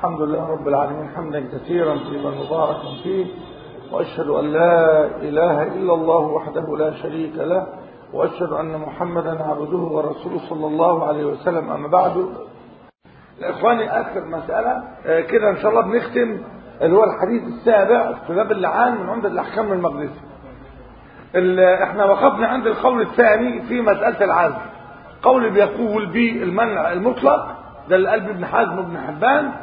الحمد لله رب العالمين حمدا كثيرا طيبا مباركا فيه وأشهد أن لا إله إلا الله وحده لا شريك له وأشهد أن محمدا عبده ورسوله صلى الله عليه وسلم أما بعد إخواني آخر مسألة آه كده إن شاء الله بنختم اللي هو الحديث السابع في باب اللعان من عمدة الأحكام المقدسي احنا وقفنا عند القول الثاني في مسألة العزل قول بيقول بالمنع المطلق ده القلب ابن حزم وابن حبان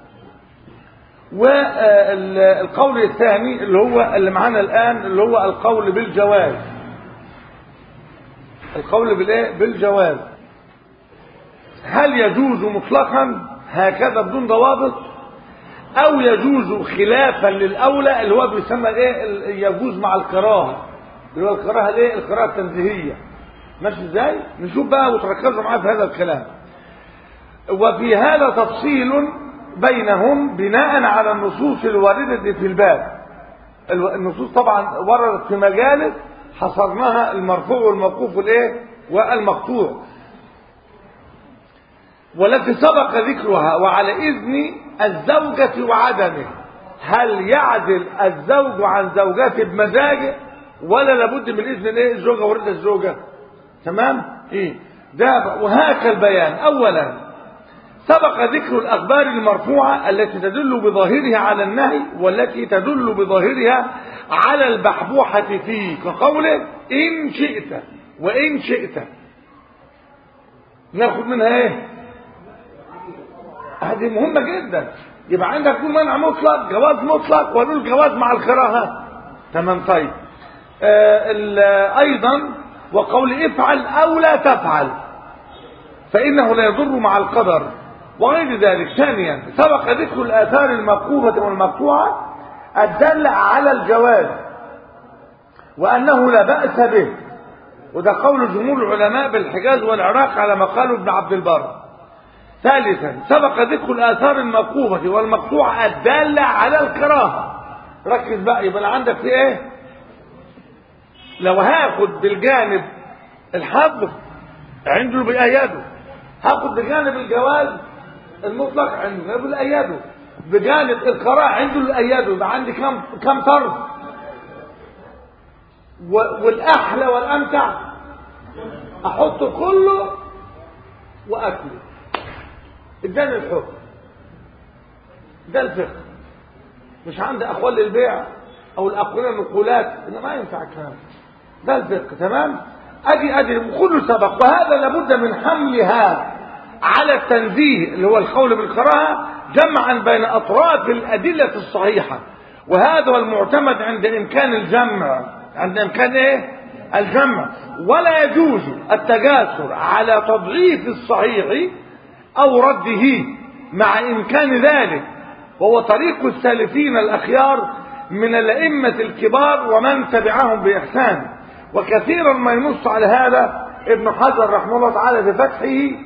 والقول الثاني اللي هو اللي معانا الآن اللي هو القول بالجواز القول بالايه بالجواز هل يجوز مطلقا هكذا بدون ضوابط او يجوز خلافا للاولى اللي هو بيسمى ايه يجوز مع الكراهه اللي هو الكراهه الايه الكراهه التنزيهيه ماشي ازاي نشوف بقى وتركزوا معايا في هذا الكلام وفي هذا تفصيل بينهم بناء على النصوص الواردة في الباب النصوص طبعا وردت في مجالس حصرناها المرفوع والموقوف والايه والمقطوع والتي سبق ذكرها وعلى إذن الزوجة وعدمه هل يعدل الزوج عن زوجته بمزاجه ولا لابد من إذن الايه الزوجة ورد الزوجة تمام ايه ده وهاك البيان اولا سبق ذكر الأخبار المرفوعة التي تدل بظاهرها على النهي والتي تدل بظاهرها على البحبوحة فيه كقوله إن شئت وإن شئت ناخد منها ايه هذه مهمة جدا يبقى عندك منع مطلق جواز مطلق ونقول جواز مع الكراهة تمام طيب آه أيضا وقول افعل أو لا تفعل فإنه لا يضر مع القدر وغير ذلك ثانيا سبق ذكر الآثار الموقوفة والمقطوعة الدالة على الجواز وأنه لا بأس به وده قول جمهور العلماء بالحجاز والعراق على ما قاله ابن عبد البر ثالثا سبق ذكر الآثار الموقوفة والمقطوعة الدالة على الكراهة ركز بقى يبقى عندك في ايه لو هاخد بالجانب الحظ عنده بأيده هاخد بجانب الجواز المطلق عنده بالأيده بجانب القراء عنده الأيده يبقى عندي كم كم طرف والأحلى والأمتع أحط كله وأكله اداني الحكم ده الفقه مش عندي أقوال للبيع أو الأقوال النقولات إنه ما ينفع الكلام ده الفقه تمام أدي أدي وكله سبق وهذا لابد من حملها على التنزيه اللي هو القول بالكراهه جمعا بين أطراف الأدلة الصحيحة وهذا هو المعتمد عند إمكان الجمع عند إمكان إيه؟ الجمع ولا يجوز التجاسر على تضعيف الصحيح أو رده مع إمكان ذلك وهو طريق السالفين الأخيار من الأئمة الكبار ومن تبعهم بإحسان وكثيرا ما ينص على هذا ابن حجر رحمه الله تعالى في فتحه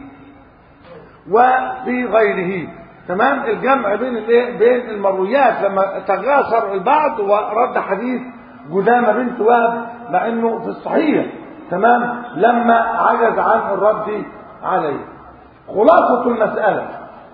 وفي غيره تمام الجمع بين الايه بين المرويات لما تغاصر البعض ورد حديث جدامة بنت وهب مع انه في الصحيح تمام لما عجز عن الرد عليه خلاصة المسألة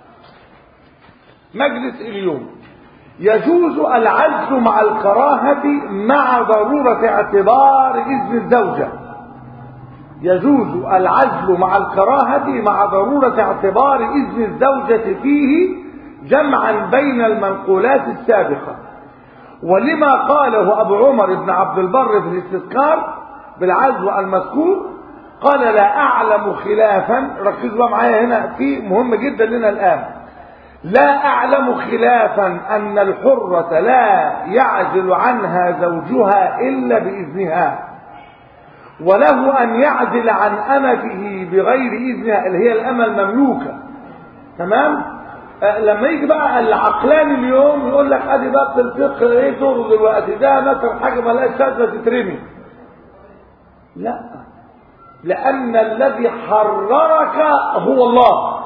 مجلس اليوم يجوز العزل مع الكراهة مع ضرورة اعتبار إذن الزوجة يجوز العزل مع الكراهة مع ضرورة اعتبار إذن الزوجة فيه جمعا بين المنقولات السابقة ولما قاله أبو عمر بن عبد البر في الاستذكار بالعزل المذكور قال لا أعلم خلافا ركزوا معايا هنا في مهم جدا لنا الآن لا أعلم خلافا أن الحرة لا يعزل عنها زوجها إلا بإذنها وله أن يعزل عن أمته بغير إذنها اللي هي الأمة المملوكة تمام آه لما يجي بقى العقلاني اليوم يقول لك ادي بقى في الفقه ايه دور دلوقتي ده مثلا حاجه مالهاش لازمه تترمي لا لان الذي حررك هو الله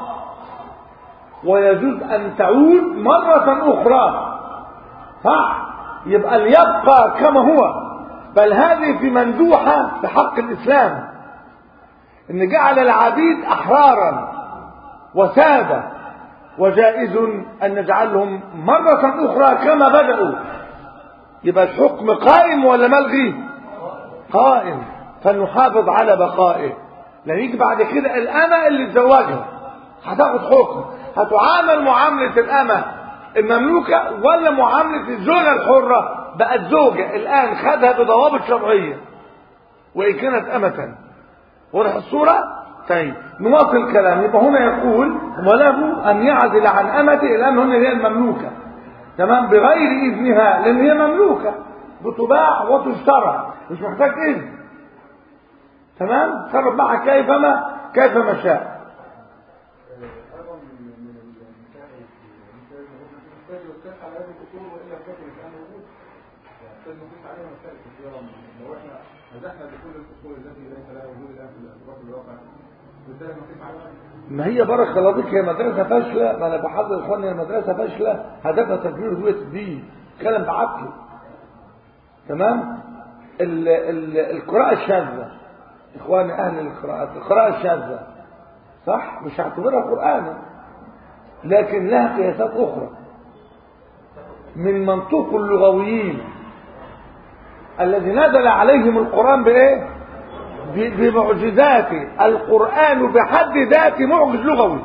ويجوز ان تعود مره اخرى صح يبقى ليبقى كما هو بل هذه في مندوحة في حق الإسلام إن جعل العبيد أحرارا وسادة وجائز أن نجعلهم مرة أخرى كما بدأوا يبقى الحكم قائم ولا ملغي قائم فلنحافظ على بقائه لان يجي بعد كده الأمة اللي تزوجها هتاخد حكم هتعامل معاملة الأمة المملوكة ولا معاملة الزوجة الحرة بقت زوجة الآن خدها بضوابط شرعية وإن كانت أمة واضح الصورة طيب نواصل الكلام يبقى هنا يقول وله أن يعزل عن أمته الآن هنا هي المملوكة تمام بغير إذنها لأن هي مملوكة بتباع وتشترى مش محتاج إذن تمام تصرف معها كيفما كيفما شاء ايضا من من النكاح النكاح المفروض يقتص على هذه الاصول والا فكره الان وجود يحتاج نقيس عليها مسائل كثيره لو احنا نزحنا بكل الاصول التي ليس لها وجود الان في الارتباط الواقع بالتالي نقيس عليها ما هي بارك الله فيك هي مدرسة فاشلة ما أنا بحضر إخواني هي مدرسة فاشلة هدفها تدمير هوية الدين كلام بعقل تمام ال ال القراءة الشاذة إخواني أهل القراءات القراءة الشاذة صح مش هعتبرها قرآنا لكن لها قياسات أخرى من منطوق اللغويين الذي نزل عليهم القرآن بإيه ب- بمعجزاته القرآن بحد ذاته معجز لغوي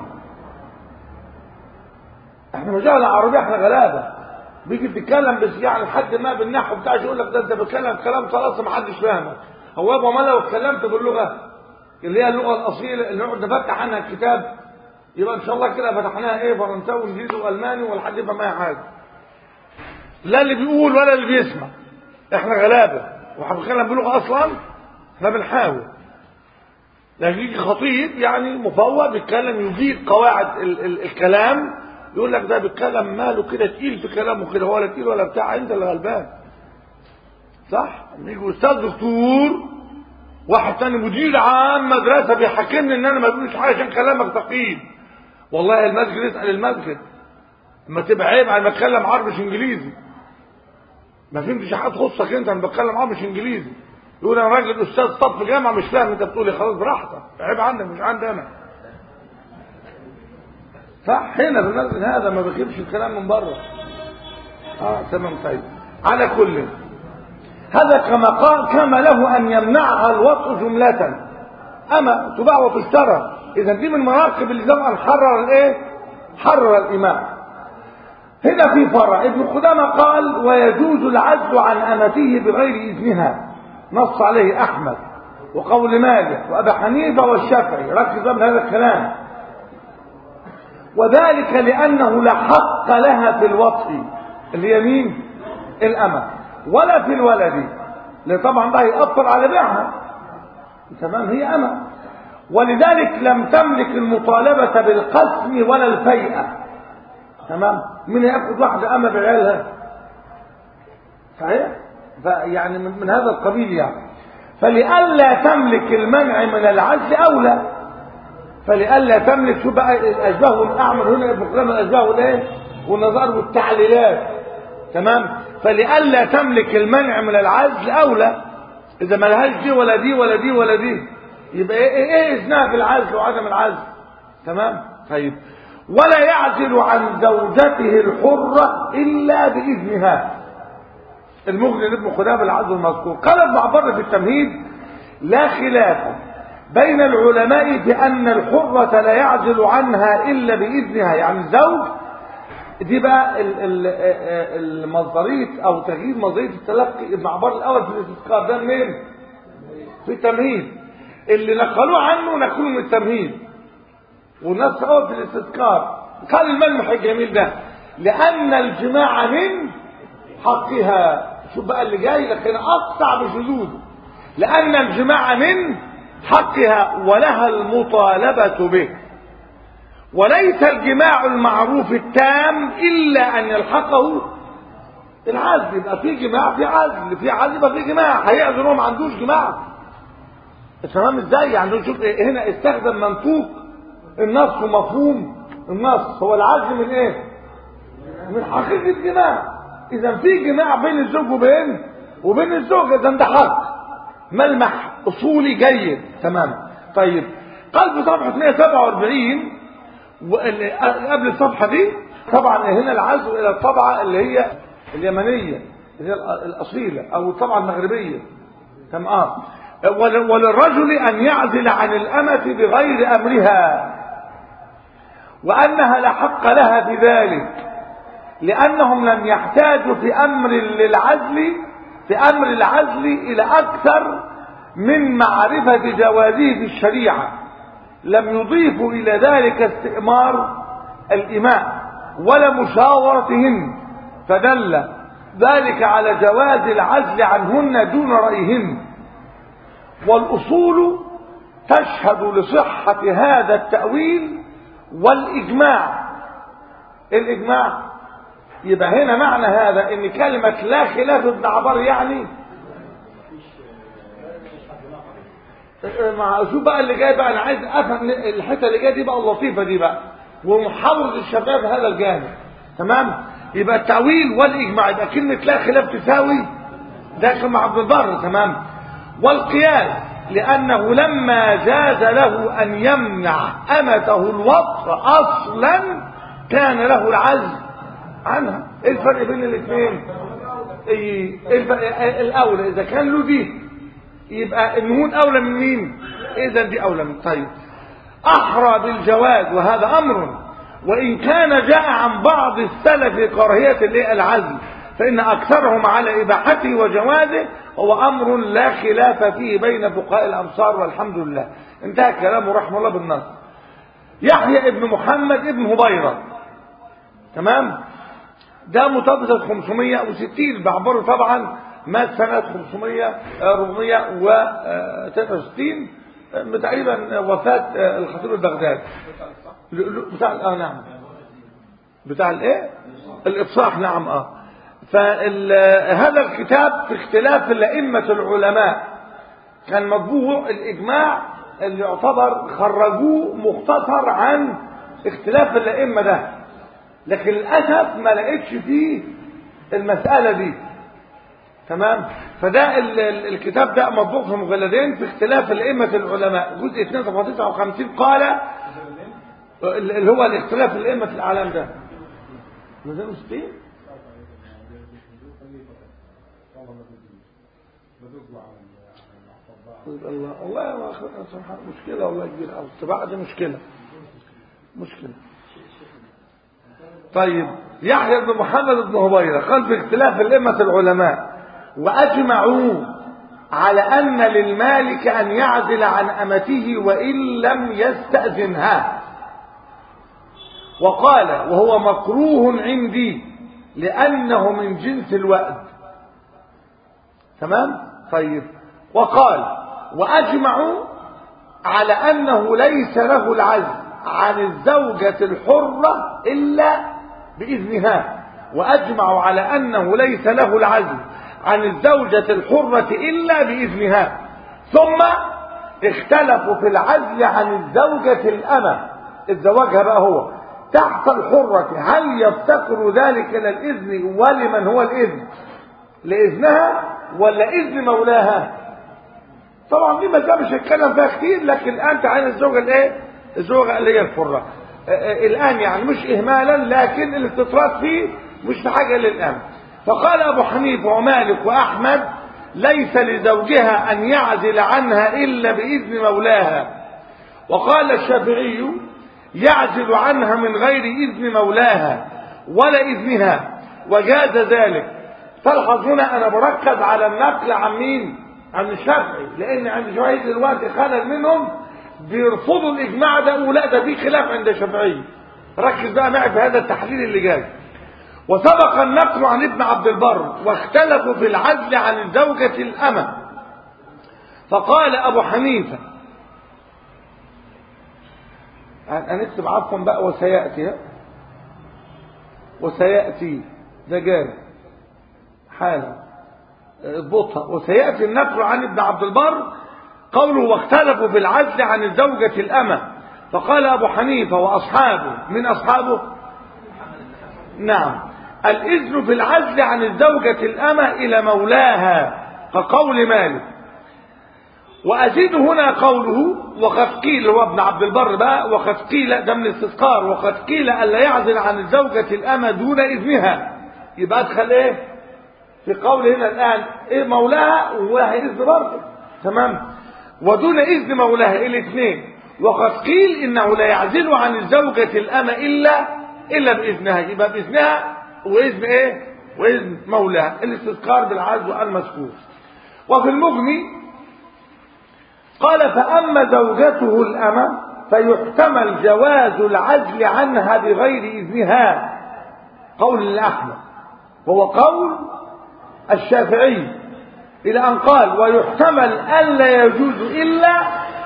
احنا مجال العربية احنا غلابة بيجي تتكلم بس يعني لحد ما بالنحو بتاعش يقول لك ده انت بتتكلم كلام خلاص ما حدش فاهمك هو يابا ما لو اتكلمت باللغة اللي هي اللغة الأصيلة اللي نقعد نفتح عنها الكتاب يبقى ان شاء الله كده فتحناها ايه فرنساوي وانجليزي والماني والحد يفهم اي حاجة لا اللي بيقول ولا اللي بيسمع احنا غلابة وهنتكلم بلغة اصلا احنا بنحاول لكن يجي خطيب يعني مفوض بيتكلم يجيد قواعد ال ال الكلام يقول لك ده بيتكلم ماله كده تقيل في كلامه كده ولا تقيل ولا بتاع انت اللي غلبان صح يجي استاذ دكتور واحد تاني مدير عام مدرسه بيحكمني ان انا ما بقولش حاجه عشان كلامك ثقيل والله المسجد اسال المسجد اما تبقى عيب على ما اتكلم عربي مش انجليزي ما فهمتش حاجه تخصك انت انا بتكلم عربي مش انجليزي يقول انا راجل استاذ صف جامعه مش فاهم انت بتقول إيه، خلاص براحتك عيب عندك مش عندي انا صح هنا في المسجد هذا ما بيجيبش الكلام من بره اه تمام طيب على كل هذا كما قال كما له ان يمنعها الوطء جمله اما تباع وتشترى اذا دي من مناقب اللي زمان ان حرر الايه حرر الامام هنا في فرع ابن قدامه قال ويجوز العزل عن امته بغير اذنها نص عليه احمد وقول مالك وابي حنيفه والشافعي ركز بقى من هذا الكلام وذلك لانه لا حق لها في الوطء اللي هي مين الامه ولا في الولد لان طبعا ده يأثر على بيعها تمام هي امه ولذلك لم تملك المطالبه بالقسم ولا الفيئه تمام من ياخذ واحده امه بعيالها صحيح فيعني من, من هذا القبيل يعني فلئلا تملك المنع من العزل اولى فلئلا تملك شو بقى الاشباه والاعمر هنا ابن قدامه الاشباه والايه والنظر والتعليلات تمام فلئلا تملك المنع من العزل اولى اذا ما لهاش دي ولا دي ولا دي ولا دي يبقى ايه ايه, إيه اذنها في العزل وعدم العزل تمام طيب ولا يعزل عن زوجته الحرة إلا بإذنها المغني لابن خدام العزل المذكور قال ابن عبر في التمهيد لا خلاف بين العلماء بأن الحرة لا يعزل عنها إلا بإذنها يعني الزوج دي بقى ال- ال- المصدرية أو تغيير مصدرية التلقي ابن عبار الأول في الاستذكار ده منين؟ في التمهيد اللي نقلوه عنه نقلوه من التمهيد والنص أول في الاستذكار قال الملمح الجميل ده لأن الجماع من حقها شوف بقى اللي جاي لكن أقطع بشذوذه لأن الجماع من حقها ولها المطالبة به وليس الجماع المعروف التام إلا أن يلحقه العزل يبقى في جماع في عزل في عزل يبقى في جماع هيعزل هو ما عندوش جماع تمام ازاي يعني شوف إيه هنا استخدم منطوق النص ومفهوم النص هو العزل من ايه من حقيقة الجماع اذا في جماع بين الزوج وبين وبين الزوجة اذا ده حق ملمح اصولي جيد تمام طيب قال في صفحة 147 واللي قبل الصفحة دي طبعا هنا العزو إلى الطبعة اللي هي اليمنية اللي هي الأصيلة أو الطبعة المغربية تمام ول- وللرجل أن يعزل عن الأمة بغير أمرها وأنها لا حق لها في ذلك لأنهم لم يحتاجوا في أمر للعزل في أمر العزل إلى أكثر من معرفة جوازه في الشريعة لم يضيفوا إلى ذلك استئمار الإماء ولا مشاورتهن فدل ذلك على جواز العزل عنهن دون رأيهن والأصول تشهد لصحة هذا التأويل والإجماع الإجماع يبقى هنا معنى هذا ان كلمة لا خلاف ابن عبر يعني مع شوف بقى اللي جاي بقى انا عايز افهم الحته اللي جايه دي بقى اللطيفه دي بقى ومحاولة الشباب هذا الجانب تمام يبقى التأويل والإجماع يبقى كلمة لا خلاف تساوي ده كان مع عبد البر تمام والقياس لأنه لما جاز له أن يمنع أمته الوطء أصلا كان له العزم عنها ايه الفرق بين الاثنين ايه الفرق الاولى اذا كان له دي يبقى النهون اولى من مين اذا دي اولى من طيب احرى بالجواز وهذا امر وان كان جاء عن بعض السلف كراهيه الايه العزل فان اكثرهم على اباحته وجوازه هو امر لا خلاف فيه بين فقهاء الامصار والحمد لله انتهى كلامه رحمه الله بالنص يحيى ابن محمد ابن هبيره تمام ده متوفى 560 بعبره طبعا مات سنة 500 463 تقريبا وفاة الخطيب البغدادي بتاع اه نعم بتاع الايه الافصاح نعم اه فهذا الكتاب في اختلاف الائمه العلماء كان مطبوع الاجماع اللي يعتبر خرجوه مختصر عن اختلاف الائمه ده لكن للاسف ما لقيتش فيه المساله دي تمام فده ال ال الكتاب ده مطبوع في مجلدين في اختلاف الائمه العلماء جزء 2 صفحه 59 قال اللي هو الاختلاف الائمه الاعلام ده ميزان 60 الله الله سبحان مشكله والله كبيره قوي الطباعه دي مشكله مشكله طيب يحيى بن محمد بن هبيره قال في اختلاف الائمه العلماء واجمعوا على ان للمالك ان يعزل عن امته وان لم يستاذنها وقال وهو مكروه عندي لانه من جنس الوأد تمام طيب وقال واجمعوا على انه ليس له العزل عن الزوجة الحرة إلا بإذنها وأجمعوا على أنه ليس له العزل عن الزوجة الحرة إلا بإذنها ثم اختلفوا في العزل عن الزوجة الأمة الزواجها بقى هو تحت الحرة هل يفتقر ذلك إلى الإذن ولمن هو الإذن لإذنها ولا إذن مولاها طبعا دي مسألة مش هتكلم فيها كتير لكن الآن تعالى الزوجة الإيه الزوجة اللي هي الحرة الآن يعني مش إهمالا لكن الاستطراد فيه مش في حاجة للأمن فقال أبو حنيفة ومالك وأحمد ليس لزوجها أن يعزل عنها إلا بإذن مولاها وقال الشافعي يعزل عنها من غير إذن مولاها ولا إذنها وجاز ذلك تلحظ هنا أنا بركز على النقل عن مين عن الشافعي لأن عند الشافعي دلوقتي خلل منهم بيرفضوا الاجماع ده ولا ده في خلاف عند الشافعيه ركز بقى معي في هذا التحليل اللي جاي وسبق النقل عن ابن عبد البر واختلفوا في العزل عن الزوجة الأمة فقال أبو حنيفة هنكتب عفوا بقى وسيأتي وسيأتي ده جاي حالا اضبطها وسيأتي النقل عن ابن عبد البر قوله واختلفوا في العزل عن الزوجة الأمة فقال أبو حنيفة وأصحابه من أصحابه نعم الإذن في العزل عن الزوجة الأمة إلى مولاها كقول مالك وأزيد هنا قوله وقد قيل هو ابن عبد البر بقى وقد قيل ده من الاستذكار وقد قيل الا يعزل عن الزوجة الأمة دون إذنها يبقى ادخل ايه في قول هنا الآن ايه مولاها ولها إذن برضه تمام ودون إذن مولاها الاثنين وقد قيل إنه لا يعزل عن الزوجة الأمة إلا إلا بإذنها يبقى بإذنها وإذن إيه وإذن مولاها الاستذكار بالعزل المذكور وفي المغني قال فأما زوجته الأمة فيحتمل جواز العزل عنها بغير إذنها قول الأحمد وهو قول الشافعي إلى أن قال ويحتمل ألا يجوز إلا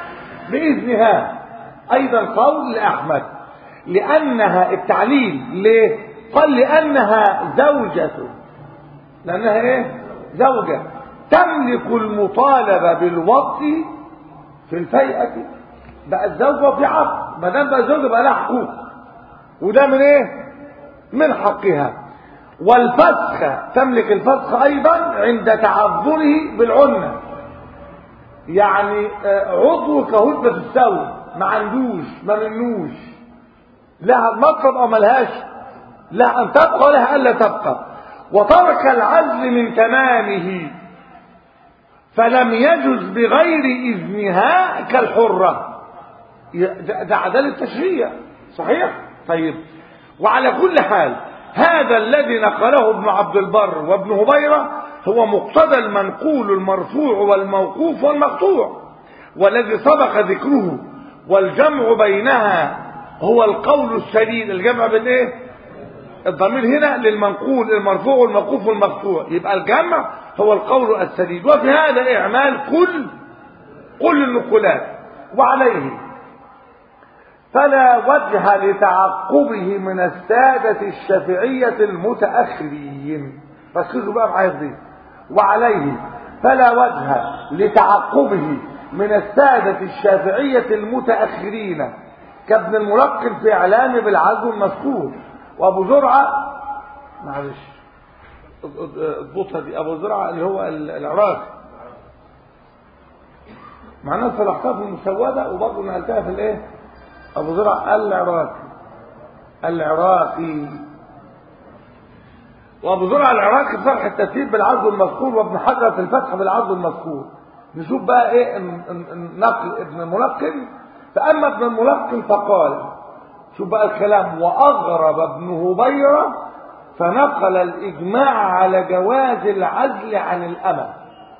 بإذنها أيضا قول لأحمد لأنها التعليل ليه قال لأنها زوجة لأنها إيه زوجة تملك المطالبة بالوطء في الفيئة بقت زوجة وفي عقد ما دام بقى زوجة بقى لها حقوق وده من ايه من حقها والفسخ تملك الفسخ ايضا عند تعذره بالعنة يعني عضو كهدبة السوي ما عندوش ما منوش لها المطلب او ملهاش لها ان تبقى ولها الا تبقى وترك العزل من تمامه فلم يجز بغير إذنها كالحرة ده عدالة تشريع صحيح طيب وعلى كل حال هذا الذي نقله ابن عبد البر وابن هبيرة هو مقتضى المنقول المرفوع والموقوف والمقطوع والذي سبق ذكره والجمع بينها هو القول السديد الجمع بين ايه الضمير هنا للمنقول المرفوع والموقوف والمقطوع يبقى الجمع هو القول السديد وفي هذا إعمال كل كل النقولات وعليه فلا وجه لتعقبه من السادة الشافعية المتأخرين ركزوا بقى معايا دي وعليه فلا وجه لتعقبه من السادة الشافعية المتأخرين كابن الملقن في إعلامه بالعزو المذكور وأبو زرعة معلش اضبطها دي ابو زرعه اللي هو العراقي معناها صلحتها في المسوده وبرضه نقلتها في الايه ابو زرعه العراقي العراقي وابو زرعه العراقي في شرح الترتيب بالعرض المذكور وابن حجر في الفتح بالعرض المذكور نشوف بقى ايه نقل ابن الملقن فاما ابن الملقن فقال شوف بقى الكلام واغرب ابن هبيره فنقل الإجماع على جواز العزل عن الأمل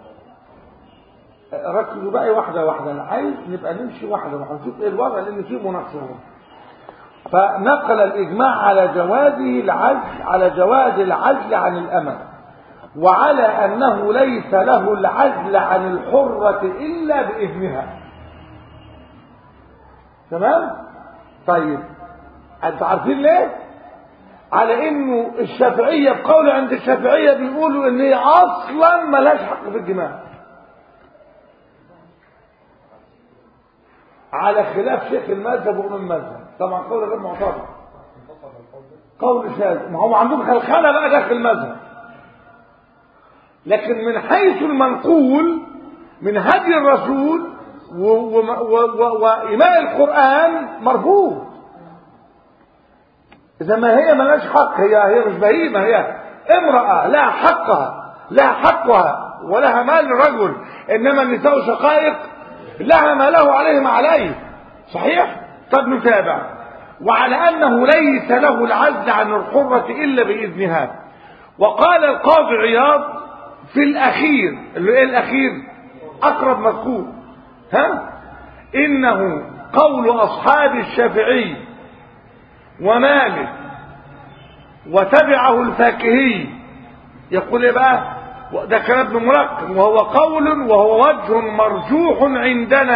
ركزوا بقى واحدة واحدة أنا عايز نبقى نمشي واحدة واحدة نشوف إيه الوضع لأن فيه مناقشة فنقل الإجماع على جوازه العزل على جواز العزل عن الأمل وعلى أنه ليس له العزل عن الحرة إلا بإذنها تمام؟ طيب أنتوا عارفين ليه؟ على انه الشافعية بقول عند الشافعية بيقولوا ان هي اصلا ملهاش حق في الجماع على خلاف شيخ المذهب وابن المذهب طبعا قول غير معتبر قول شاذ ما هو عندهم خلخله بقى داخل المذهب لكن من حيث المنقول من هدي الرسول وإماء القرآن مرفوض إذا ما هي ملاش حق هي هي مش بهيمة هي امرأة لها حقها لها حقها ولها مال الرجل إنما النساء شقائق لها ما له عليه ما عليه صحيح؟ طب نتابع وعلى أنه ليس له العزل عن الحرة إلا بإذنها وقال القاضي عياض في الأخير اللي إيه الأخير أقرب مذكور ها إنه قول أصحاب الشافعي ومالك وتبعه الفاكهي يقول ايه بقى ده كلام ابن ملقن وهو قول وهو وجه مرجوح عندنا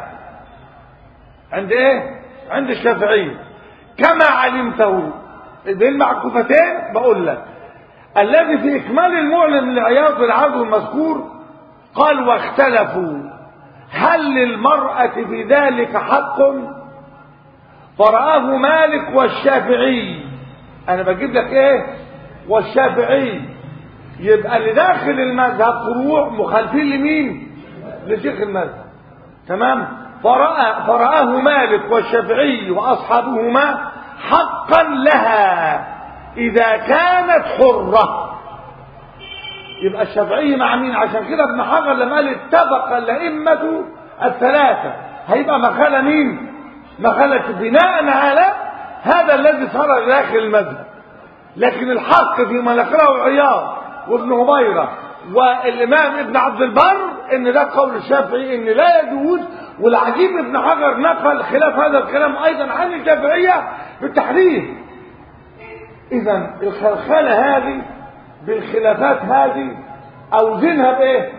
عند ايه عند الشافعي كما علمته بالمعكوفتين بقول لك الذي في اكمال المعلم للعياض والعرض المذكور قال واختلفوا هل للمرأة في ذلك حق فرآه مالك والشافعي انا بجيب لك ايه والشافعي يبقى اللي داخل المذهب فروع مخالفين لمين لشيخ المذهب تمام فرأى فرآه مالك والشافعي وأصحابهما حقا لها إذا كانت حرة يبقى الشافعي مع مين عشان كده ابن حجر لما قال اتفق الأئمة الثلاثة هيبقى مخالة مين مخالة بناء على هذا الذي صار داخل المذهب لكن الحق فيما نقرأه عياض وابن هبيرة والإمام ابن عبد البر إن ده قول الشافعي إن لا يجوز والعجيب ابن حجر نقل خلاف هذا الكلام أيضا عن الشافعية بالتحريم إذا الخلخلة هذه بالخلافات هذه أوزنها بإيه؟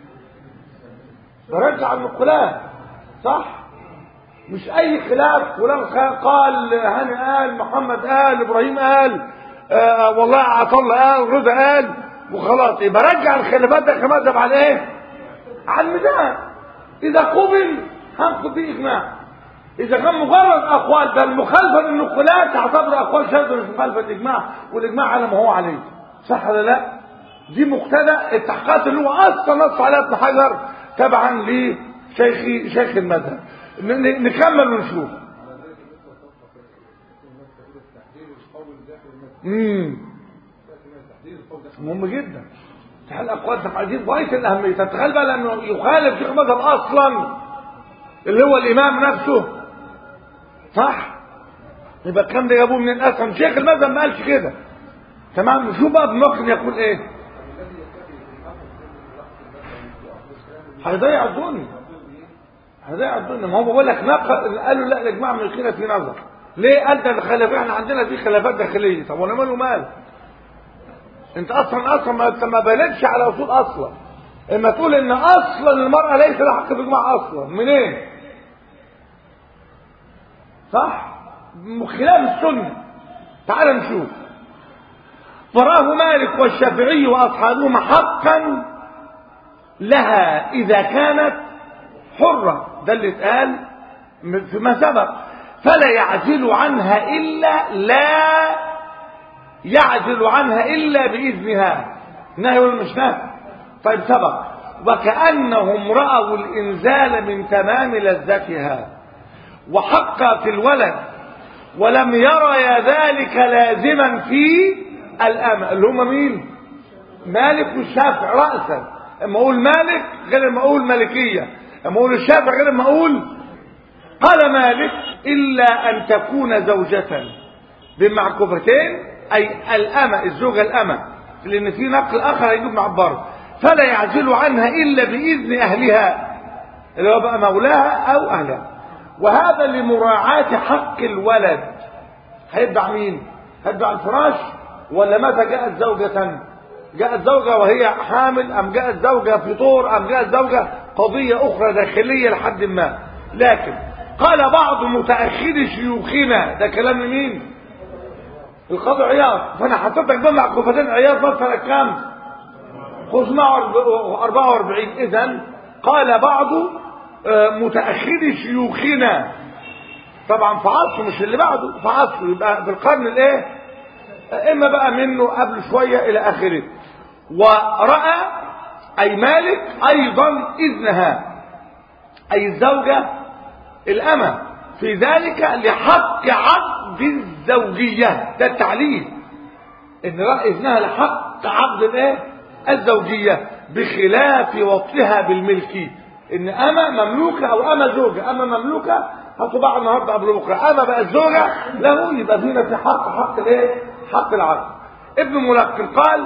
برجع النقلات صح؟ مش أي خلاف فلان قال هاني قال محمد قال إبراهيم قال آه والله عطله قال رضا قال وخلاص يبقى رجع الخلافات ده كمذهب على ايه؟ على الميزان اذا قبل هنقض به اجماع اذا كان مجرد اقوال بل مخالفه للنقلات تعتبر اقوال شاذه مش مخالفه للاجماع والاجماع على ما هو عليه صح ولا لا؟ دي مقتضى التحقيقات اللي هو اصلا نص عليها ابن حجر تبعا لشيخ شيخ المذهب نكمل ونشوف امم مهم جدا تحل اقوال تحديد غايه الاهميه تتخيل بقى لانه يخالف شيخ مذهب اصلا اللي هو الامام نفسه صح يبقى الكلام ده جابوه من الاسهم شيخ المذهب ما قالش كده تمام شو بقى ممكن يقول ايه هيضيع الدنيا هيضيع الدنيا ما هو بقول لك نقل قالوا لا الاجماع من كده في نظر ليه قال ده الخلاف احنا عندنا في خلافات داخليه طب وانا ماله مال انت اصلا اصلا ما انت ما بلدش على اصول اصلا اما تقول ان اصلا المراه ليس لها حق في الاجماع اصلا منين صح خلاف السنه تعال نشوف فراه مالك والشافعي واصحابهما حقا لها اذا كانت حره ده اللي اتقال فيما سبق فلا يعزل عنها الا لا يعزل عنها إلا بإذنها نهي ولا مش نهي طيب سبق وكأنهم رأوا الإنزال من تمام لذتها وحق في الولد ولم يرى ذلك لازما في الأمة اللي هم مين مالك والشافع رأسا اما اقول مالك غير ما اقول مالكية اما اقول الشافع غير ما اقول قال مالك إلا أن تكون زوجة بمعكوفتين أي الأمة الزوجة الأمة لأن في نقل آخر هيجيب معبر فلا يعزل عنها إلا بإذن أهلها اللي هو بقى مولاها أو أهلها وهذا لمراعاة حق الولد هيتبع مين؟ هيتبع الفراش ولا متى جاءت زوجة؟ جاءت زوجة وهي حامل أم جاءت زوجة في طور أم جاءت زوجة قضية أخرى داخلية لحد ما لكن قال بعض متأخر شيوخنا ده كلام مين؟ القاضي عياض فانا حطيتك بمع كفتين عياض مثلا كام 544 اذا قال بعض متاخر شيوخنا طبعا في عصره مش اللي بعده في عصره يبقى في القرن الايه اما بقى منه قبل شويه الى اخره وراى اي مالك ايضا اذنها اي الزوجه الامه في ذلك لحق عقد الزوجية ده التعليل ان رأي اذنها لحق عقد الايه الزوجية بخلاف وصلها بالملك ان اما مملوكة او اما زوجة اما مملوكة هتباع النهاردة قبل بكرة اما بقى الزوجة له يبقى فينا في حق حق الايه حق العقد ابن ملقن قال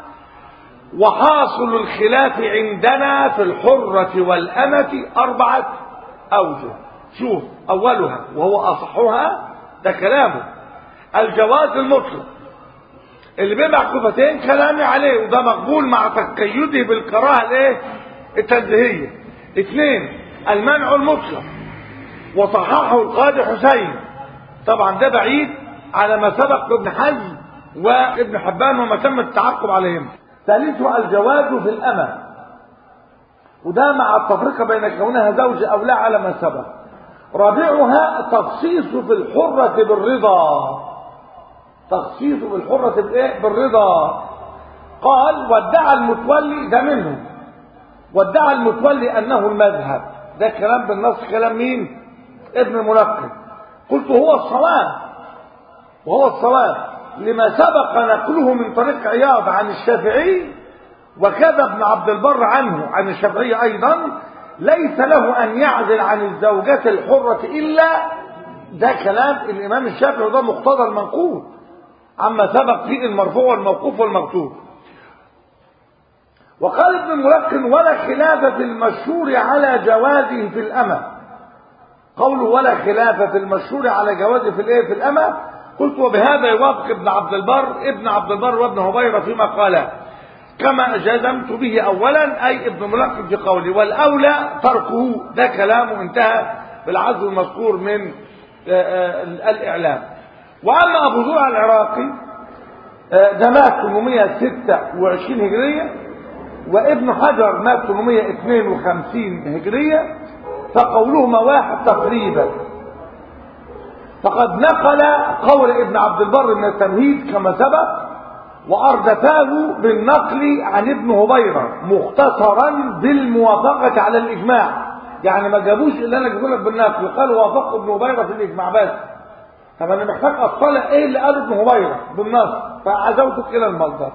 وحاصل الخلاف عندنا في الحرة والأمة أربعة أوجه شوف أولها وهو أصحها ده كلامه الجواز المطلق اللي بيبع كفتين كلامي عليه وده مقبول مع تقيده بالكراهه الايه التنزيهيه اثنين المنع المطلق وصححه القاضي حسين طبعا ده بعيد على ما سبق ابن حزم وابن حبان وما تم التعقب عليهم ثالثها الجواز في الأمة وده مع التفرقة بين كونها زوجة أو لا على ما سبق رابعها تخصيص في الحرة بالرضا تخصيص في الحرة بالايه بالرضا قال وادعى المتولي ده منهم وادعى المتولي انه المذهب ده كلام بالنص كلام مين ابن الملقن قلت هو الصواب وهو الصواب لما سبق نقله من طريق عياض عن الشافعي وكذا ابن عبد البر عنه عن الشافعي ايضا ليس له ان يعزل عن الزوجات الحرة الا ده كلام الامام الشافعي وده مقتضى المنقول عما سبق فيه المرفوع والموقوف والمكتوب وقال ابن الملقن ولا خلاف في المشهور على جوازه في الأمة قوله ولا خلاف في المشهور على جوازه في الايه في الأمة قلت وبهذا يوافق ابن عبد البر ابن عبد البر وابن هبيرة فيما قالا كما جزمت به أولا أي ابن ملقن في قولي والأولى تركه ده كلامه انتهى بالعزو المذكور من الإعلام وأما أبو زرع العراقي ده مات 826 هجرية وابن حجر مات 852 هجرية فقولهما واحد تقريبا فقد نقل قول ابن عبد البر من التمهيد كما سبق وأردفاه بالنقل عن ابن هبيرة مختصرا بالموافقة على الإجماع يعني ما جابوش اللي أنا جبت لك بالنقل قال وافق ابن هبيرة في الإجماع بس طب أنا محتاج أطلع إيه اللي قاله ابن هبيرة بالنص فعزوتك إلى المصدر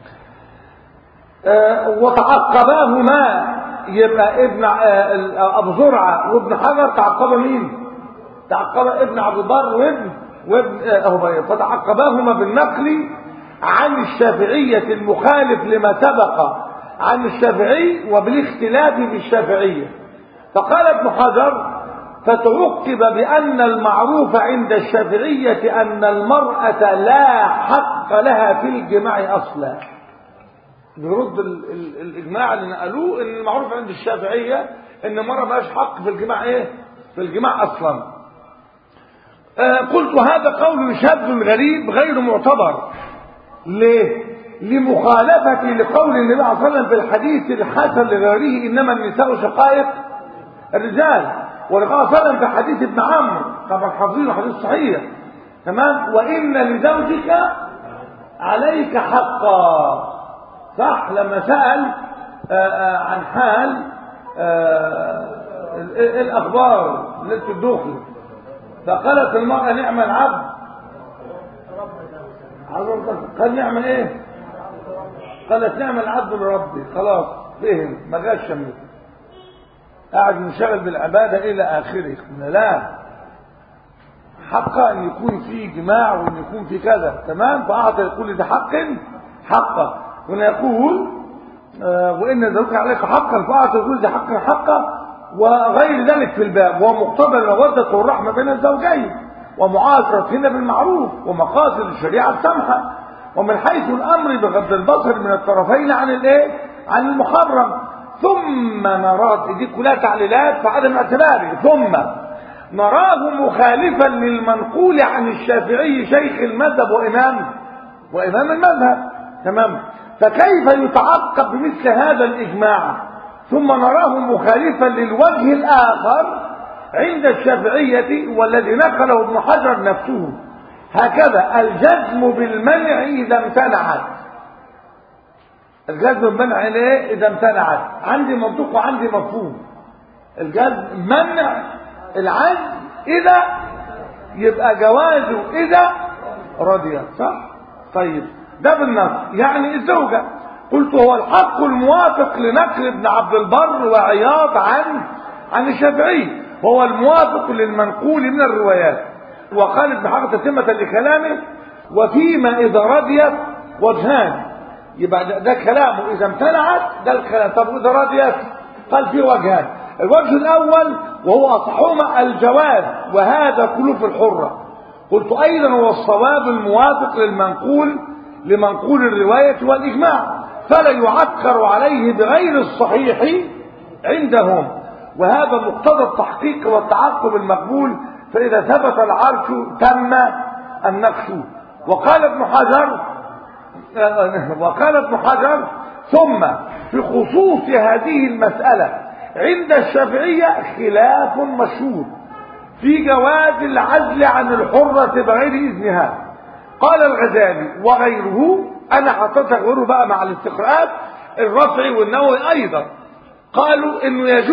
أه وتعقباهما يبقى ابن أه أبو زرعة وابن حجر تعقب مين تعقب ابن عبد البر وابن وابن هبيرة فتعقباهما بالنقل عن الشافعية المخالف لما سبق عن الشافعي وبالاختلاف بالشافعية فقال ابن حجر فتعقب بأن المعروف عند الشافعية أن المرأة لا حق لها في الجماع أصلا بيرد ال ال الإجماع اللي نقلوه إن المعروف عند الشافعية إن المرأة مالهاش حق في الجماع إيه؟ في الجماع أصلا آه قلت هذا قول شاذ غريب غير معتبر ليه لمخالفة لقول النبي صلى الله عليه وسلم في الحديث الحسن لغيره إنما النساء شقائق الرجال ولقال صلى الله عليه وسلم في حديث ابن عمرو طبعا حافظينه حديث صحيح تمام وإن لزوجك عليك حقا صح لما سأل آآ آآ عن حال الأخبار ليلة الدخل فقالت المرأة نعم العبد قال نعم ايه قالت نعم العبد لربي خلاص فهم ما جاش شمس قاعد منشغل بالعبادة إلى آخره لا حق أن يكون في جماع وأن يكون في كذا تمام فأعطى يقول ده حق حقا هنا يقول آه وإن ذلك عليك حقا فأعطى يقول ده حقا حقا وغير ذلك في الباب ومقتضى المودة والرحمة بين الزوجين ومعاشرتهن بالمعروف ومقاصد الشريعة السمحة ومن حيث الأمر بغض البصر من الطرفين عن الايه عن المحرم ثم نراه دي كلها تعليلات فعدم اعتباره ثم نراه مخالفا للمنقول عن الشافعي شيخ المذهب وإمام وإمام المذهب تمام فكيف يتعقب بمثل هذا الإجماع ثم نراه مخالفا للوجه الآخر عند الشافعية والذي نقله ابن حجر نفسه هكذا الجزم بالمنع إذا امتنعت الجزم بالمنع ليه إذا امتنعت عندي منطق وعندي مفهوم الجزم منع العزم إذا يبقى جوازه إذا رضي صح طيب ده بالنص يعني الزوجة قلت هو الحق الموافق لنقل ابن عبد البر وعياض عن عن الشافعي هو الموافق للمنقول من الروايات وقال ابن حجر تتمة لكلامه وفيما إذا رضيت وجهان يبقى ده, ده كلامه إذا امتنعت ده الكلام طب وإذا رضيت قال في وجهان الوجه الأول وهو أصحهما الجواز وهذا كله في الحرة قلت أيضا هو الصواب الموافق للمنقول لمنقول الرواية والإجماع فلا يعكر عليه بغير الصحيح عندهم وهذا مقتضى التحقيق والتعقب المقبول فإذا ثبت العرش تم النقش وقال ابن حجر وقال ابن حجر ثم في خصوص هذه المسألة عند الشافعية خلاف مشهور في جواز العزل عن الحرة بغير إذنها قال الغزالي وغيره أنا حطيت غيره بقى مع الاستقراءات الرفعي والنووي أيضا قالوا إنه يجوز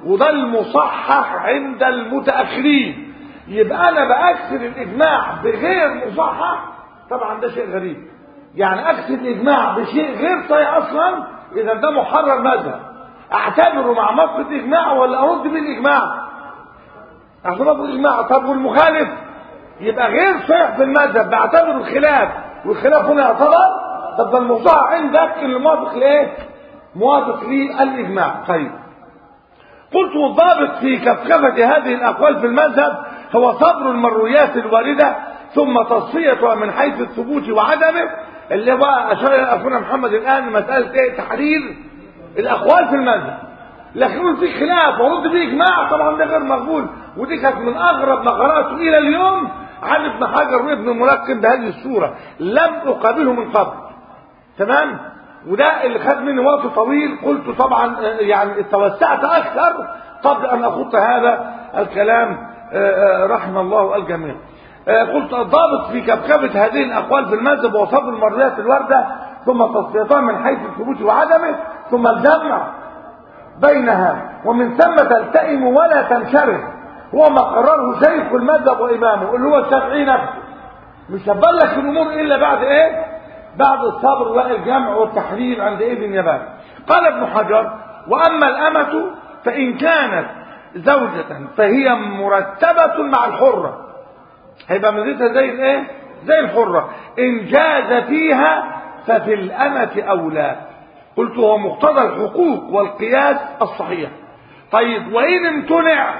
وده المصحح عند المتأخرين يبقى أنا بأكثر الإجماع بغير مصحح طبعا ده شيء غريب يعني أكثر الإجماع بشيء غير صحيح أصلا إذا ده محرر مذهب أعتبره مع موقف الإجماع ولا أرد بالإجماع أعتبره بالإجماع طب والمخالف يبقى غير صحيح في المذهب بعتبره الخلاف والخلاف هنا يعتبر طب ده الموضوع عندك اللي موافق لايه موافق للاجماع طيب قلت والضابط في كفكفة هذه الأقوال في المذهب هو صبر المرويات الواردة ثم تصفيتها من حيث الثبوت وعدمه اللي بقى أشار إلى أخونا محمد الآن مسألة إيه تحرير الأقوال في المذهب لكن يقول في خلاف ورد فيه إجماع طبعا ده غير مقبول ودي كانت من أغرب ما قرأته إلى اليوم عن ابن حجر وابن ملقن بهذه الصورة لم أقابله من قبل تمام وده اللي خد مني وقت طويل قلت طبعا يعني توسعت اكثر قبل ان اخط هذا الكلام رحم الله الجميع قلت الضابط في كبكبة هذه الاقوال في المذهب وصف المرويات الوردة ثم تصفيتها من حيث الثبوت وعدمه ثم الجمع بينها ومن ثم تلتئم ولا تنشرح هو ما قرره شيخ المذهب وامامه اللي هو الشافعي نفسه مش هتبلغ في الامور الا بعد ايه بعد الصبر والجمع والتحرير عند ابن يبان قال ابن حجر وأما الأمة فإن كانت زوجة فهي مرتبة مع الحرة هيبقى مدتها زي الايه زي الحرة إن جاز فيها ففي الأمة أولى قلت هو مقتضى الحقوق والقياس الصحيح طيب وإن امتنع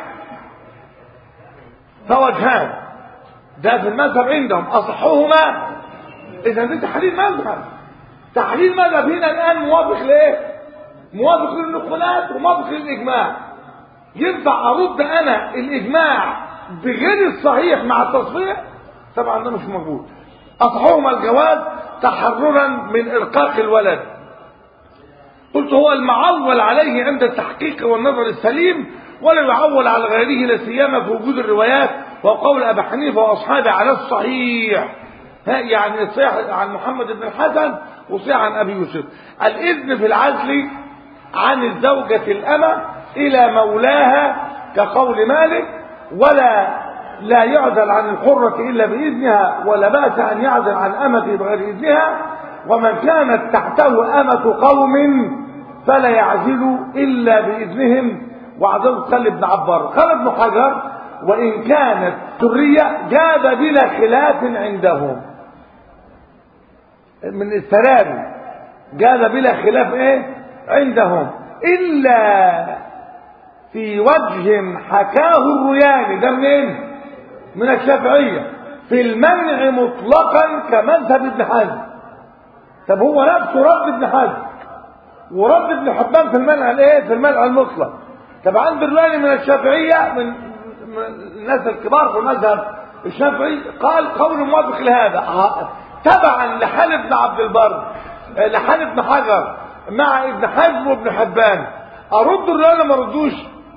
فوجهان ده في المذهب عندهم أصحهما اذا ده تحليل مذهب تحليل مذهب هنا الان موافق لايه موافق للنقلات وموافق للاجماع ينفع ارد انا الاجماع بغير الصحيح مع التصحيح طبعا ده مش موجود اصحهما الجواز تحررا من ارقاق الولد قلت هو المعول عليه عند التحقيق والنظر السليم ولا يعول على غيره لا سيما في وجود الروايات وقول ابي حنيفه واصحابه على الصحيح يعني صيح عن محمد بن الحسن وصيح عن ابي يوسف الاذن في العزل عن الزوجة الأمة إلى مولاها كقول مالك ولا لا يعزل عن الحرة إلا بإذنها ولا بأس أن يعزل عن أمته بغير إذنها ومن كانت تحته أمة قوم فلا يعزل إلا بإذنهم وعزل قال ابن عبار قال ابن حجر وإن كانت سرية جاد بلا خلاف عندهم من السلام جاد بلا خلاف ايه عندهم الا في وجه حكاه الرياني ده منين من الشافعيه في المنع مطلقا كمذهب ابن حزم طب هو نفسه رد ابن حزم ورد ابن حبان في المنع الايه في المنع المطلق طب عند الرياني من الشافعيه من الناس الكبار في المذهب الشافعي قال قول موافق لهذا تبعا لحال ابن عبد البر لحال ابن حجر مع ابن حزم وابن حبان ارد الروايه ما ردوش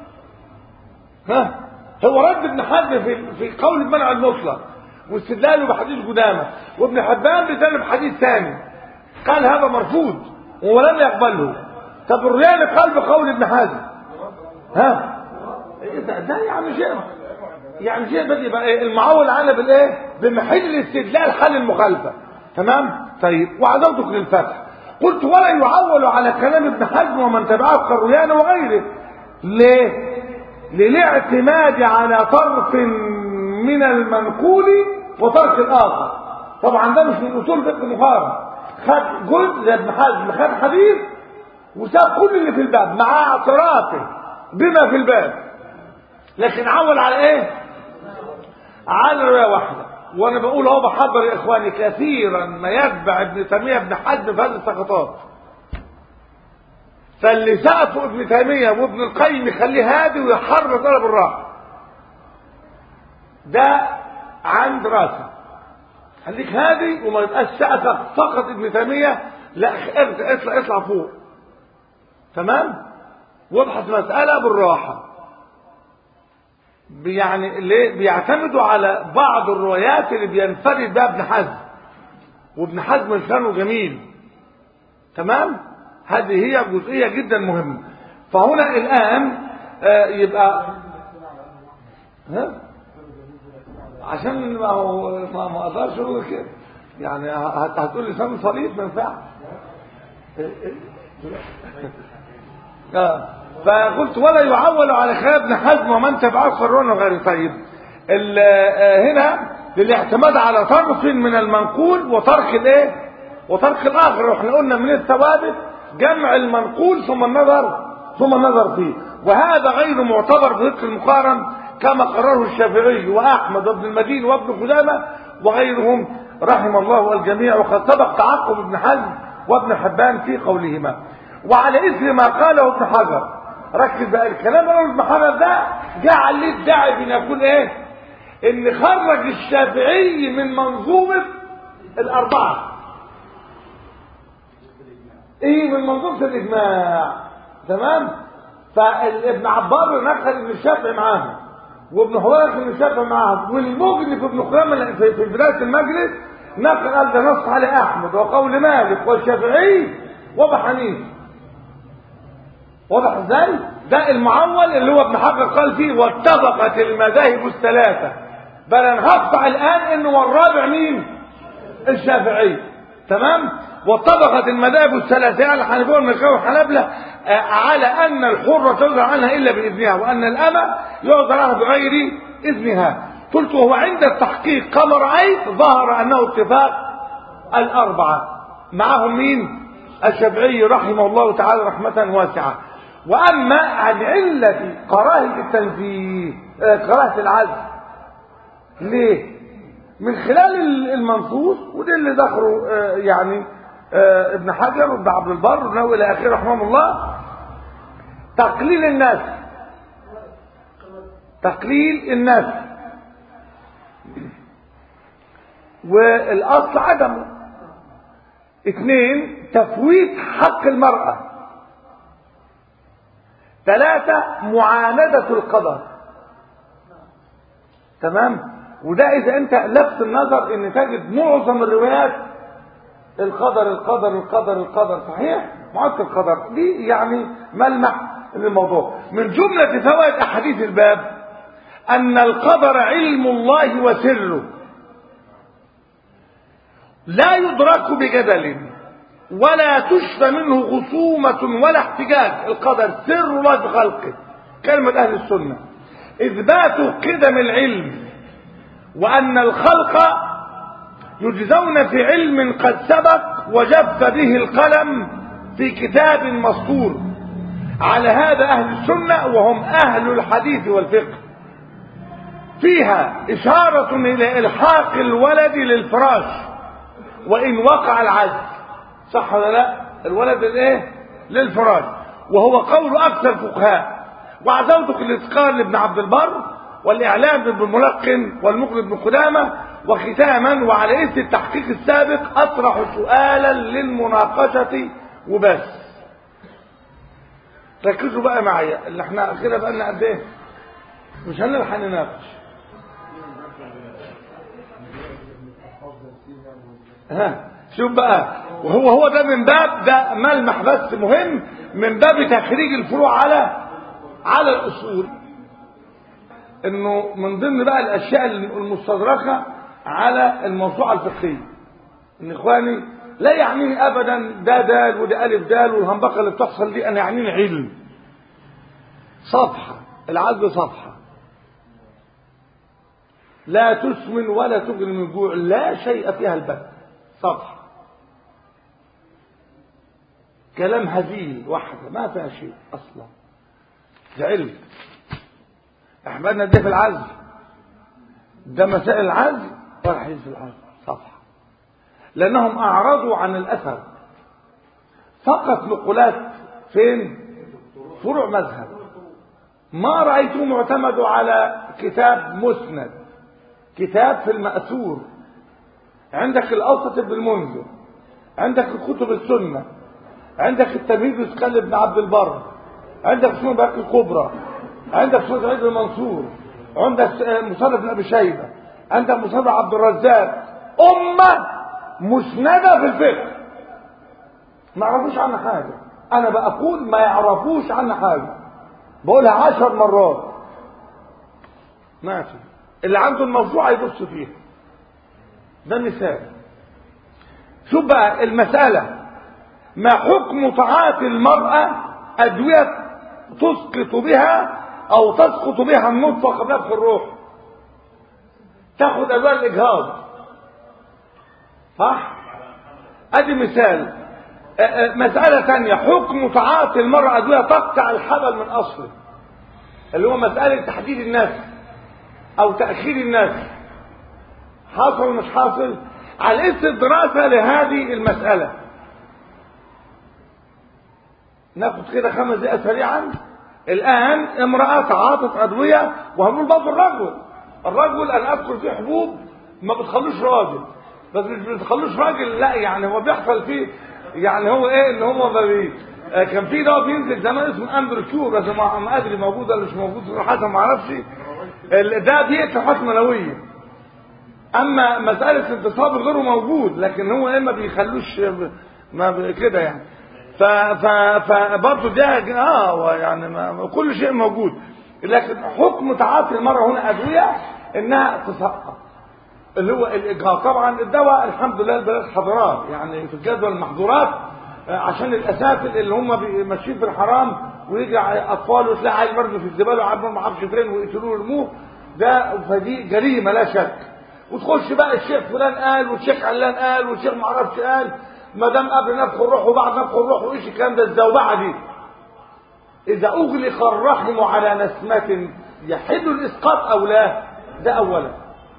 ها هو رد ابن حزم في في قول المنع المطلق واستدلاله بحديث قدامه وابن حبان بجانب حديث ثاني قال هذا مرفوض ولم يقبله طب الريان قال بقول ابن حزم ها ده, ده يعني شيء يعني شيء بدي بقى المعول عنه بالايه بمحل استدلال حل المخالفه تمام طيب وعزوتك للفتح قلت ولا يعول على كلام ابن حزم ومن تبعه كالريان وغيره ليه للاعتماد على طرف من المنقول وترك الاخر طبعا ده مش من اصول فقه المقارنه خد جزء زي ابن حزم خد حديث وساب كل اللي في الباب مع اعترافه بما في الباب لكن عول على ايه على روايه واحده وانا بقول اهو بحضر يا اخواني كثيرا ما يتبع ابن تيميه ابن حزم في هذه السقطات فاللي سقطوا ابن تيميه وابن القيم يخليه هادي ويحرر طلب الراحه ده عند راسك خليك هادي وما يبقاش سقطك فقط ابن تيميه لا اطلع اطلع فوق تمام وابحث مساله بالراحه يعني ليه بيعتمدوا على بعض الروايات اللي بينفرد بها ابن حزم وابن حزم لسانه جميل تمام هذه هي جزئية جدا مهمة فهنا الآن آه يبقى ها عشان ما هو ما ما اقدرش اقول كده يعني هت- هتقول لي سامي صليب ما ينفعش آه. فقلت ولا يعول على خلاف ابن حزم ومن تبعه قرون غير طيب ال- آه، هنا للاعتماد على طرف من المنقول وترك الايه وترك الاخر واحنا قلنا من الثوابت جمع المنقول ثم النظر ثم النظر فيه وهذا غير معتبر بفقه المقارن كما قرره الشافعي واحمد وابن المدين وابن خزامه وغيرهم رحم الله الجميع وقد سبق تعقب ابن حزم وابن حبان في قولهما وعلى اثر ما قاله ابن حجر ركز بقى الكلام اللي ابن حجر ده جعل ليه الداعي بان يقول ايه ان خرج الشافعي من منظومه الاربعه ايه من منظومه الاجماع تمام فابن عبار نقل ابن الشافعي معاهم وابن حوار ابن الشافعي معاهم والمغني في ابن خزامه في في بدايه المجلس نقل قال ده نص على احمد وقول مالك والشافعي وابو حنيفه واضح ازاي ده المعول اللي هو ابن حجر قال فيه واتفقت المذاهب الثلاثه بل انا هقطع الان انه هو الرابع مين الشافعي تمام واتفقت المذاهب الثلاثه يعني الحنفيه والمالكيه والحنابله آه، على ان الحره تؤذر عنها الا باذنها وان الامه يعذر عنها بغير اذنها قلت وهو عند التحقيق كما رايت ظهر انه اتفاق الاربعه معهم مين الشافعي رحمه الله تعالى رحمه واسعه واما عن عله كراهه التنزيه آه، كراهه العزل ليه من خلال المنصوص وده اللي ذكره آه، يعني آه، ابن حجر وابن عبد البر ونووي الى اخره رحمه الله تقليل الناس تقليل الناس والاصل عدمه اثنين تفويت حق المرأة ثلاثة معاندة القدر تمام وده اذا انت لفت النظر ان تجد معظم الروايات القدر القدر القدر القدر صحيح معاندة القدر دي يعني ملمح للموضوع من جملة فوائد احاديث الباب ان القدر علم الله وسره لا يدرك بجدل ولا تشفى منه خصومة ولا احتجاج القدر سر الله بخلقه كلمة أهل السنة إثبات قدم العلم وأن الخلق يجزون في علم قد سبق وجف به القلم في كتاب مسطور على هذا أهل السنة وهم أهل الحديث والفقه فيها إشارة إلى إلحاق الولد للفراش وإن وقع العزل صح ولا لا الولد الايه للفراش وهو قول اكثر الفقهاء وعزوتك الاتقان لابن عبد البر والاعلام بابن ملقن والمقرب بن قدامه وختاما وعلى اثر التحقيق السابق اطرح سؤالا للمناقشه وبس ركزوا بقى معايا اللي احنا كده بقى لنا قد ايه مش هنلحق نناقش ها شوف بقى وهو هو ده من باب ده ملمح بس مهم من باب تخريج الفروع على على الاصول انه من ضمن بقى الاشياء المستدركه على الموسوعه الفقهيه ان اخواني لا يعنيني ابدا ده دال وده الف دال والهنبقه اللي بتحصل دي انا يعنيني علم صفحه العزل صفحه لا تسمن ولا تغني من جوع لا شيء فيها البت صفحه كلام هزيل واحدة ما فيها شيء أصلا ده علم أحبابنا ده في العزل ده مسائل العزل ولا حديث في العزل صفحة لأنهم أعرضوا عن الأثر فقط نقولات فين فروع مذهب ما رأيته معتمد على كتاب مسند كتاب في المأثور عندك الأوسط ابن المنذر عندك الكتب السنه عندك التمهيد لسكال ابن عبد البر عندك سنن باقي الكبرى عندك سنن عيد المنصور عندك مصنف ابن ابي شيبه عندك مصنف عبد الرزاق امه مسنده في الفقه ما يعرفوش عنها حاجه انا بقول ما يعرفوش عنها حاجه بقولها عشر مرات ماشي اللي عنده الموضوع يبص فيه ده مثال شوف بقى المسألة ما حكم تعاطي المرأة أدوية تسقط بها أو تسقط بها النطفة قبل نفخ الروح تاخد أدوية الإجهاض صح؟ أدي مثال أه أه مسألة ثانية حكم تعاطي المرأة أدوية تقطع الحبل من أصله اللي هو مسألة تحديد الناس أو تأخير الناس حاصل مش حاصل على اسم الدراسة لهذه المسألة ناخد كده خمس دقائق سريعا الآن امرأة تعاطت أدوية وهنقول برضه الرجل الرجل أنا أذكر فيه حبوب ما بتخلوش راجل بس مش بتخلوش راجل لا يعني هو بيحصل فيه يعني هو ايه ان هو ما بي آه كان في دواء بينزل زمان اسمه امبر كيور بس ما ما ادري موجود ولا مش موجود صراحه ما اعرفش ده بيقتل حاجات منويه اما مساله انتصاب غيره موجود لكن هو ايه ما بيخلوش ما كده يعني ف ف فبرضه ده اه يعني ما كل شيء موجود لكن حكم تعاطي المرأة هنا أدوية إنها تسقط اللي هو الإجهاض طبعا الدواء الحمد لله البلاد حضرات يعني في الجدول المحظورات عشان الأساتذة اللي هم ماشيين في الحرام ويجي أطفال وتلاقي عيل مرمي في الزبالة وعبر ما اعرفش فين ويقتلوه ويرموه ده فدي جريمة لا شك وتخش بقى الشيخ فلان قال والشيخ علان قال والشيخ ما اعرفش قال ما دام قبل نفخ الروح وبعد نفخ الروح وايش الكلام ده الزوبعه دي اذا اغلق الرحم على نسمه يحل الاسقاط او لا ده اولا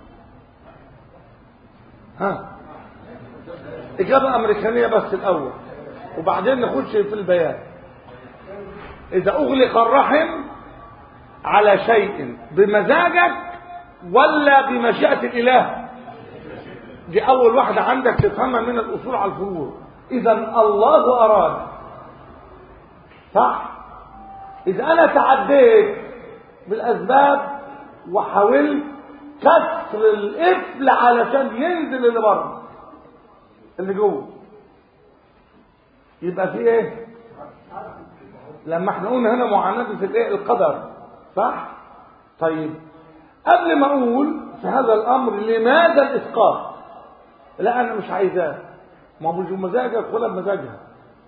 ها اجابه امريكانيه بس الاول وبعدين نخش في البيان اذا اغلق الرحم على شيء بمزاجك ولا بمشيئه الاله دي اول واحدة عندك تفهمها من الاصول على الفروع اذا الله اراد صح اذا انا تعديت بالاسباب وحاولت كسر القفل علشان ينزل اللي بره اللي جوه يبقى في ايه لما احنا قلنا هنا معاندة الايه القدر صح طيب قبل ما اقول في هذا الامر لماذا الاسقاط لا انا مش عايزاه ما هو مش بمزاجك ولا بمزاجها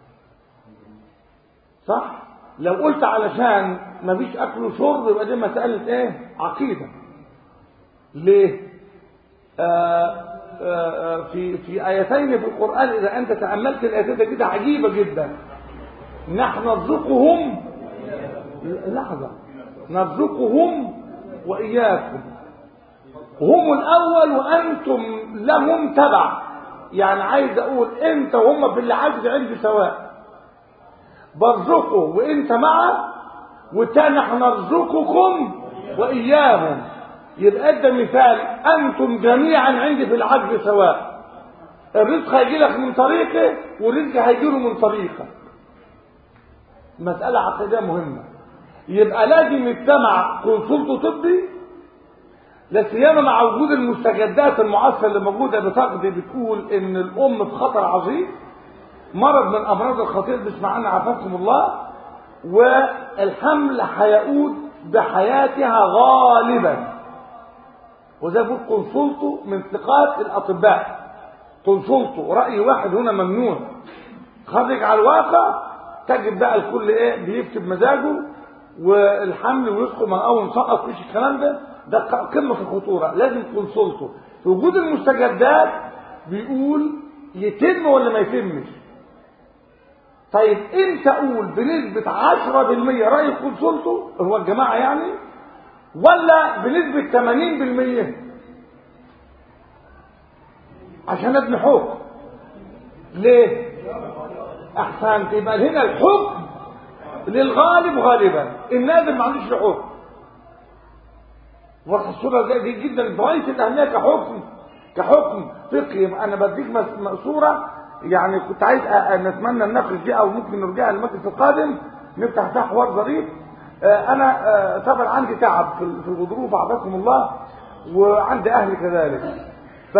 صح لو قلت علشان ما فيش اكل وشرب يبقى دي مساله ايه عقيده ليه آآ آآ في في ايتين في القران اذا انت تاملت الايتين كده عجيبه جدا نحن نرزقهم لحظه نرزقهم واياكم هم الاول وانتم لهم تبع يعني عايز اقول انت وهم في اللي عاجز عندي سواء برزقه وانت معه والتاني احنا نرزقكم واياهم يبقى ده مثال انتم جميعا عندي في العجز سواء الرزق هيجي لك من طريقه والرزق هيجي له من طريقك مسألة عقيدية مهمة يبقى لازم يجتمع كونسلت طبي لا سيما مع وجود المستجدات المعاصره اللي موجوده بتقضي بتقول ان الام في خطر عظيم مرض من الامراض الخطيره بسمع عنها عافاكم الله والحمل هيعود بحياتها غالبا وزي بقول كونسلته من ثقات الاطباء كونسلته راي واحد هنا ممنوع خرج على الواقع تجد بقى الكل ايه بيكتب مزاجه والحمل ويسقط من اول سقط مش الكلام ده ده قمه في الخطوره لازم كونسلته في وجود المستجدات بيقول يتم ولا ما يتمش طيب انت قول بنسبة 10% رأي كونسلته هو الجماعة يعني ولا بنسبة 80% عشان ابن حكم ليه احسنت يبقى هنا الحكم للغالب غالبا النادر ما عندوش حكم واضح الصورة دي جدا غاية الأهمية كحكم كحكم فقهي أنا بديك صورة يعني كنت عايز نتمنى نناقش فيها أو ممكن نرجع المجلس القادم نفتح فيها حوار ظريف أنا طبعا عندي تعب في الغضروف أعطاكم الله وعندي أهلي كذلك ف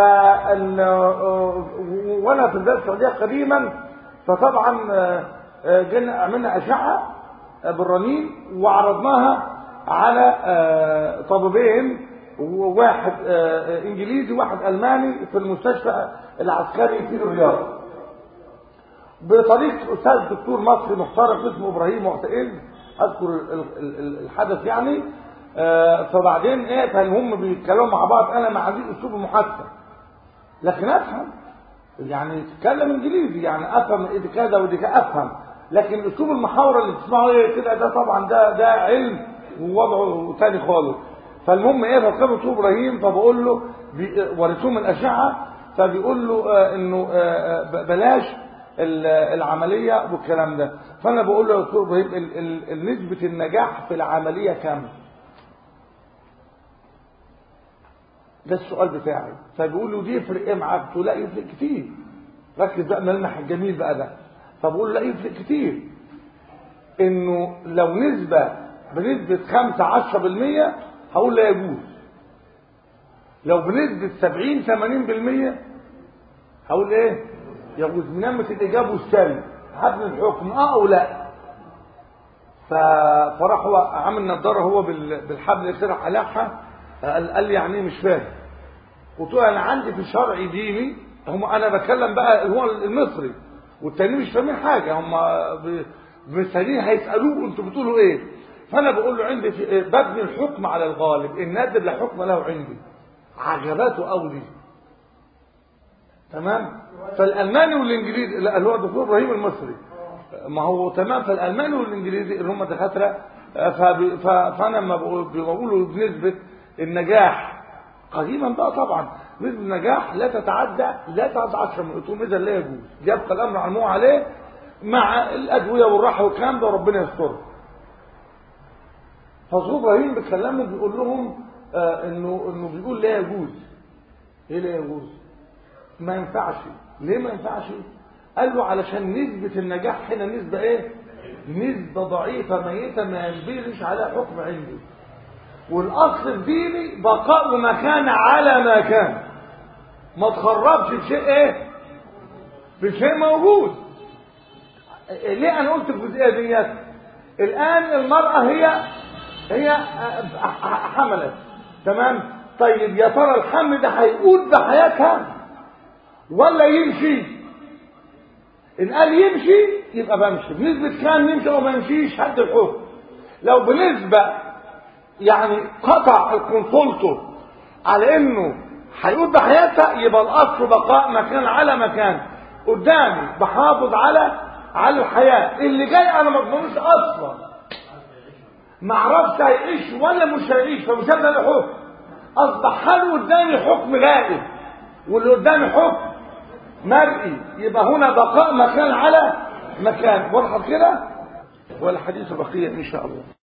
وأنا في البلاد السعودية قديما فطبعا جينا عملنا أشعة بالرنين وعرضناها على آه، طبيبين وواحد آه، انجليزي وواحد الماني في المستشفى العسكري في الرياض بطريقه استاذ دكتور مصري محترم اسمه ابراهيم معتقل اذكر ال- ال- ال- الحدث يعني آه، فبعدين ايه فالهم بيتكلموا مع بعض انا ما عنديش اسلوب المحادثه لكن افهم يعني تتكلم انجليزي يعني افهم ايه دي كذا ودي كذا افهم لكن اسلوب المحاوره اللي بتسمعه ايه كده ده طبعا ده ده علم ووضعه تاني خالص فالمهم ايه فكان دكتور ابراهيم فبقول له بي- وريتهم الاشعه فبيقول له آه انه آه آه، ب- بلاش ال- العمليه والكلام ده فانا بقول له يا دكتور ابراهيم ال- ال- ال- نسبه النجاح في العمليه كام؟ ده السؤال بتاعي فبيقول له دي يفرق ايه معاك قلت له لا يفرق كتير ركز بقى ملمح الجميل بقى ده فبقول له لا يفرق كتير انه لو نسبة بنسبة 5 10% هقول لا يجوز لو بنسبة 70 80% هقول ايه يجوز بنعمة الاجابة والسلب حد الحكم اه او لا ف... فراح هو عامل نظاره هو بال... بالحبل اللي كده قلعها قال, قال لي يعني إيه مش فاهم قلت له انا عندي في شرع ديني هم انا بتكلم بقى هو المصري والتانيين مش فاهمين حاجه هم ب- مستنيين هيسالوه انتوا بتقولوا ايه فانا بقول له عندي في إيه؟ ببني الحكم على الغالب النادر لا حكم له عندي عجباته قوي دي تمام فالالماني والانجليزي لا اللي هو الدكتور ابراهيم المصري ما هو تمام فالالماني والانجليزي اللي هم دكاتره فب- ف- فانا لما بقول- بقولوا بنسبه النجاح قديما بقى طبعا نسبه النجاح لا تتعدى لا تتعدى 10 من قلت اذا لا يجوز يبقى الامر على عليه مع الادويه والراحه والكلام ده وربنا يستره فصوف ابراهيم بيكلمهم بيقول لهم آه انه انه بيقول لا يجوز ايه لا يجوز ما ينفعش ليه ما ينفعش قال له علشان نسبة النجاح هنا نسبة ايه نسبة ضعيفة ميتة ما ينبغيش عليها حكم عندي والاصل الديني بقاء ما كان على ما كان ما تخربش بشيء ايه بشيء موجود ليه انا قلت الجزئيه ديت الان المراه هي هي حملت تمام طيب يا ترى الحمل ده هيقود بحياتها ولا يمشي ان قال يمشي يبقى بمشي بنسبة كام يمشي او ما يمشيش حد الحكم لو بنسبة يعني قطع الكونسولتو على انه هيقود بحياتها يبقى الاصل بقاء مكان على مكان قدامي بحافظ على على الحياة اللي جاي انا ما اضمنوش اصلا ما اعرفش هيعيش ولا مش هيعيش فمش هبدا له حكم اصبح حاله قدامي حكم غائب واللي قدامي حكم مرئي يبقى هنا بقاء مكان على مكان واضحه كده والحديث بقيه ان شاء الله